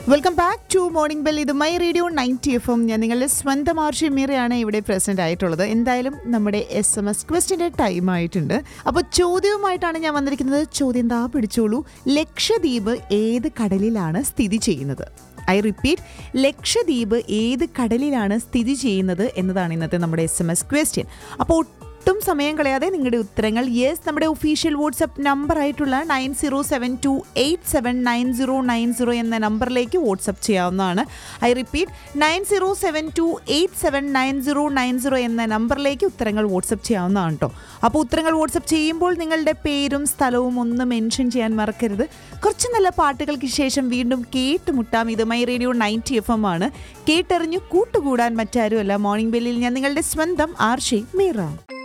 welcome back to morning bell ഇത് my radio ninety F M ഞാൻ നിങ്ങളുടെ സ്വന്തം ആർഷി മീറയാണ് ഇവിടെ പ്രസന്റ് ആയിട്ടുള്ളത് എന്തായാലും നമ്മുടെ എസ് എം എസ് ക്വസ്റ്റിന്റെ ടൈം ആയിട്ടുണ്ട് അപ്പോൾ ചോദ്യവുമായിട്ടാണ് ഞാൻ വന്നിരിക്കുന്നത് ചോദ്യം എന്താ പിടിച്ചോളൂ ലക്ഷദ്വീപ് ഏത് കടലിലാണ് സ്ഥിതി ചെയ്യുന്നത് ഐ റിപ്പീറ്റ് ലക്ഷദ്വീപ് ഏത് കടലിലാണ് സ്ഥിതി ചെയ്യുന്നത് എന്നതാണ് ഇന്നത്തെ നമ്മുടെ എസ് എം എസ് ക്വസ്റ്റ്യൻ അപ്പോൾ ഒട്ടും സമയം കളയാതെ നിങ്ങളുടെ ഉത്തരങ്ങൾ യെസ് നമ്മുടെ ഒഫീഷ്യൽ വാട്സപ്പ് നമ്പർ ആയിട്ടുള്ള nine zero seven two eight seven nine zero nine zero എന്ന നമ്പറിലേക്ക് വാട്സപ്പ് ചെയ്യാവുന്നതാണ് I repeat nine zero seven two eight seven nine zero nine zero എന്ന നമ്പറിലേക്ക് ഉത്തരങ്ങൾ വാട്സപ്പ് ചെയ്യാവുന്നതാണ് കേട്ടോ അപ്പോൾ ഉത്തരങ്ങൾ വാട്സപ്പ് ചെയ്യുമ്പോൾ നിങ്ങളുടെ പേരും സ്ഥലവും ഒന്ന് മെൻഷൻ ചെയ്യാൻ മറക്കരുത് കുറച്ച് നല്ല പാട്ടുകൾക്ക് ശേഷം വീണ്ടും കേട്ടുമുട്ടാം ഇത് my radio ninety F M ആണ് കേട്ടറിഞ്ഞു കൂട്ടുകൂടാൻ മറ്റാരുമല്ല മോർണിംഗ് ബെല്ലിൽ ഞാൻ നിങ്ങളുടെ സ്വന്തം ആർഷി മീറ